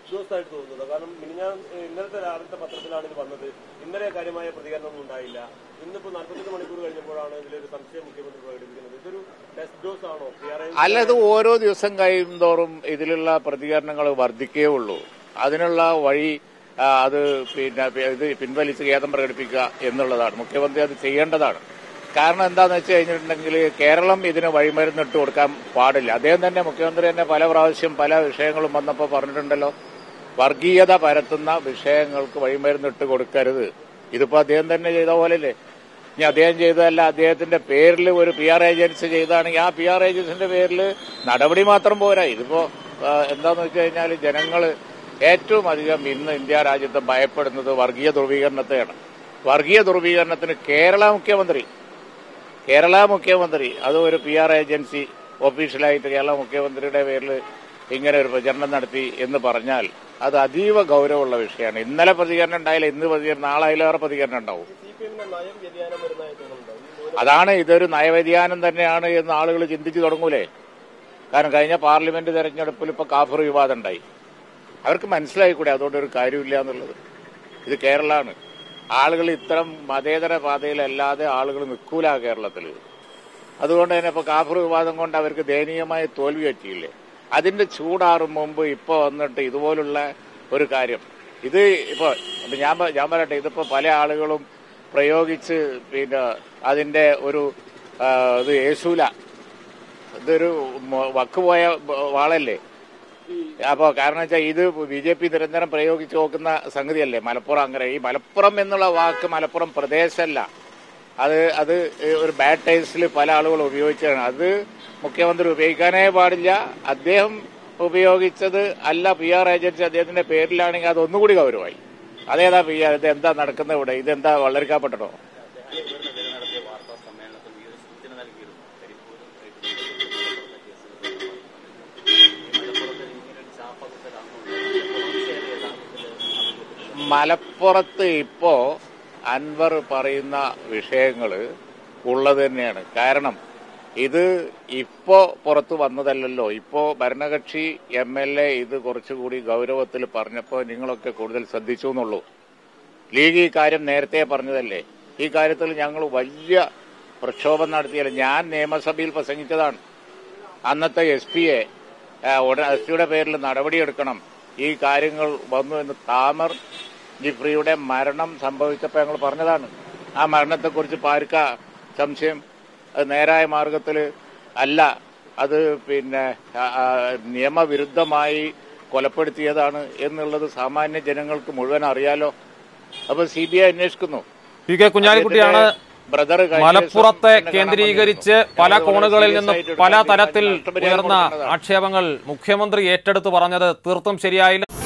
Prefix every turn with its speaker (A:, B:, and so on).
A: dose ആയിട്ട് തോന്നുന്നത് കാരണം മിനിഞ്ഞാൻ ഇന്നലത്തെ രാവിലത്തെ പത്രത്തിലാണ് ഇത് വന്നത് ഇന്നലെ കാര്യമായ പ്രതികരണമൊന്നും ഉണ്ടായില്ല ഇന്നിപ്പോ നാൽപ്പത്തെട്ട് മണിക്കൂർ കഴിഞ്ഞപ്പോഴാണ് ഇതിലൊരു സംശയം മുഖ്യമന്ത്രി പ്രകടിപ്പിക്കുന്നത് ഇതൊരു ടെസ്റ്റ് ഡോസ് ആണോ പി ആർ
B: അല്ല ഇത് ഓരോ ദിവസം കഴിയുന്തോറും ഇതിലുള്ള പ്രതികരണങ്ങൾ വർദ്ധിക്കേ ഉള്ളൂ അതിനുള്ള വഴി ആ, അത് പിന്നെ പി- ഇത് പിൻവലിച്ച് ഖേദം പ്രകടിപ്പിക്കുക എന്നുള്ളതാണ് മുഖ്യമന്ത്രി അത് ചെയ്യേണ്ടതാണ് കാരണം എന്താന്ന് വെച്ച് കഴിഞ്ഞിട്ടുണ്ടെങ്കിൽ കേരളം ഇതിന് വഴിമരുന്നിട്ട് കൊടുക്കാൻ പാടില്ല അദ്ദേഹം തന്നെ മുഖ്യമന്ത്രി തന്നെ പല പ്രാവശ്യം പല വിഷയങ്ങളും വന്നപ്പോൾ പറഞ്ഞിട്ടുണ്ടല്ലോ വർഗീയത പരത്തുന്ന വിഷയങ്ങൾക്ക് വഴിമരുന്നിട്ട് കൊടുക്കരുത് ഇതിപ്പോ അദ്ദേഹം തന്നെ ചെയ്ത പോലല്ലേ ഇനി അദ്ദേഹം ചെയ്തതല്ല അദ്ദേഹത്തിന്റെ പേരിൽ ഒരു പി ആർ ഏജൻസി ചെയ്താണെങ്കിൽ ആ പി ആർ ഏജൻസിന്റെ പേരിൽ നടപടി മാത്രം പോരാ ഇതിപ്പോ ആ, എന്താന്ന് വെച്ച് കഴിഞ്ഞാൽ ജനങ്ങൾ ഏറ്റവും അധികം ഇന്ന് ഇന്ത്യ രാജ്യത്ത് ഭയപ്പെടുന്നത് വർഗീയ ധ്രുവീകരണത്തെയാണ് വർഗീയ ധ്രുവീകരണത്തിന് കേരള മുഖ്യമന്ത്രി കേരള മുഖ്യമന്ത്രി അത് ഒരു പി ആർ ഏജൻസി ഒഫീഷ്യലായിട്ട് കേരള മുഖ്യമന്ത്രിയുടെ പേരിൽ ഇങ്ങനെ ഒരു പ്രചരണം നടത്തി എന്ന് പറഞ്ഞാൽ അത് അതീവ ഗൗരവമുള്ള വിഷയമാണ് ഇന്നലെ പ്രതികരണം ഉണ്ടായില്ല ഇന്ന് പ്രതികരണം നാളെ അതിലേറെ പ്രതികരണം ഉണ്ടാവും
A: സി പി എമ്മിന്റെ നയം വ്യതിയാനം വരുന്നതായി തോന്നുന്നുണ്ടോ ഈ മൂന്ന്
B: അതാണ് ഇതൊരു നയവ്യതിയാനം തന്നെയാണ് എന്ന് ആളുകൾ ചിന്തിച്ചു തുടങ്ങൂലേ കാരണം കഴിഞ്ഞ പാർലമെന്റ് തെരഞ്ഞെടുപ്പിൽ ഇപ്പൊ കാഫർ വിവാദം ഉണ്ടായി അവർക്ക് മനസ്സിലായിക്കൂടെ അതുകൊണ്ട് ഒരു കാര്യമില്ല എന്നുള്ളത് ഇത് കേരളമാണ് ആളുകൾ ഇത്തരം മതേതര പാതയിലല്ലാതെ ആളുകൾ നിൽക്കൂല കേരളത്തിൽ അതുകൊണ്ട് തന്നെ ഇപ്പൊ കാഫർ വിവാദം കൊണ്ട് അവർക്ക് ദയനീയമായ തോൽവി പറ്റിയില്ലേ അതിന്റെ ചൂടാറും മുമ്പ് ഇപ്പൊ വന്നിട്ട് ഇതുപോലുള്ള ഒരു കാര്യം ഇത് ഇപ്പൊ ഇപ്പൊ ഞാൻ പ- ഞാൻ പറയട്ടെ ഇതിപ്പോ പല ആളുകളും പ്രയോഗിച്ച് പിന്നെ അതിന്റെ ഒരു ആ, ഇത് യേശൂല ഇതൊരു മൊ- വക്കുപോയ ബ- വാളല്ലേ അപ്പോ കാരണം വെച്ചാൽ ഇത് ബി ജെ പി നിരന്തരം പ്രയോഗിച്ചു നോക്കുന്ന സംഗതിയല്ലേ മലപ്പുറം അങ്ങനെ ഈ മലപ്പുറം എന്നുള്ള വാക്ക് മലപ്പുറം പ്രദേശമല്ല അത് അത് ഒരു ബാഡ് ടേസ്റ്റിൽ പല ആളുകളും ഉപയോഗിച്ചതാണ് അത് മുഖ്യമന്ത്രി ഉപയോഗിക്കാനേ പാടില്ല അദ്ദേഹം ഉപയോഗിച്ചത് അല്ല പി ആർ ഏജൻസി അദ്ദേഹത്തിന്റെ പേരിലാണെങ്കിൽ അത് ഒന്നുകൂടി ഗൗരവമായി അതേതാ പി ആർ ഇത് എന്താ നടക്കുന്നത് ഇവിടെ ഇതെന്താ വളരിക്കാപ്പെട്ടോ
C: നടത്തിയ വാർത്താ സമ്മേളനത്തിൽ ഈ ഒരു സൂചന നൽകിയിരുന്നു കരിപ്പൂർ മലപ്പുറത്ത് ഇങ്ങനെ ഒരു ചാപ്പകുത്തലാണുള്ളത്
B: മലപ്പുറത്ത് ഇപ്പോ അൻവർ പറയുന്ന വിഷയങ്ങൾ ഉള്ളത് തന്നെയാണ് കാരണം ഇത് ഇപ്പോ പുറത്തു വന്നതല്ലല്ലോ ഇപ്പോ ഭരണകക്ഷി എം എൽ എ ഇത് കുറച്ചുകൂടി ഗൗരവത്തിൽ പറഞ്ഞപ്പോ നിങ്ങളൊക്കെ കൂടുതൽ ശ്രദ്ധിച്ചു എന്നുള്ളൂ ലീഗ് ഈ കാര്യം നേരത്തെ പറഞ്ഞതല്ലേ ഈ കാര്യത്തിൽ ഞങ്ങൾ വലിയ പ്രക്ഷോഭം നടത്തിയല്ല ഞാൻ നിയമസഭയിൽ പ്രസംഗിച്ചതാണ് അന്നത്തെ എസ് പിയെ എസ് പിയുടെ പേരിൽ നടപടിയെടുക്കണം ഈ കാര്യങ്ങൾ വന്നു എന്ന് താമർ ജിഫ്രിയുടെ മരണം സംഭവിച്ചപ്പോൾ ഞങ്ങൾ പറഞ്ഞതാണ് ആ മരണത്തെക്കുറിച്ച് പാർക്ക സംശയം അത് നേരായ മാർഗത്തിൽ അല്ല അത് പിന്നെ ആ, ആ, നിയമവിരുദ്ധമായി കൊലപ്പെടുത്തിയതാണ് എന്നുള്ളത് സാമാന്യ ജനങ്ങൾക്ക് മുഴുവൻ അറിയാലോ അപ്പൊ സി ബി ഐ അന്വേഷിക്കുന്നു
D: പി കെ കുഞ്ഞാലിക്കുട്ടിയാണ്
B: ബ്രദർ
D: മലപ്പുറത്തെ കേന്ദ്രീകരിച്ച് പല കോണുകളിൽ നിന്നും പല തരത്തിൽ ഉയർന്ന ആക്ഷേപങ്ങൾ മുഖ്യമന്ത്രി ഏറ്റെടുത്ത് പറഞ്ഞത് തീർത്തും ശരിയായില്ല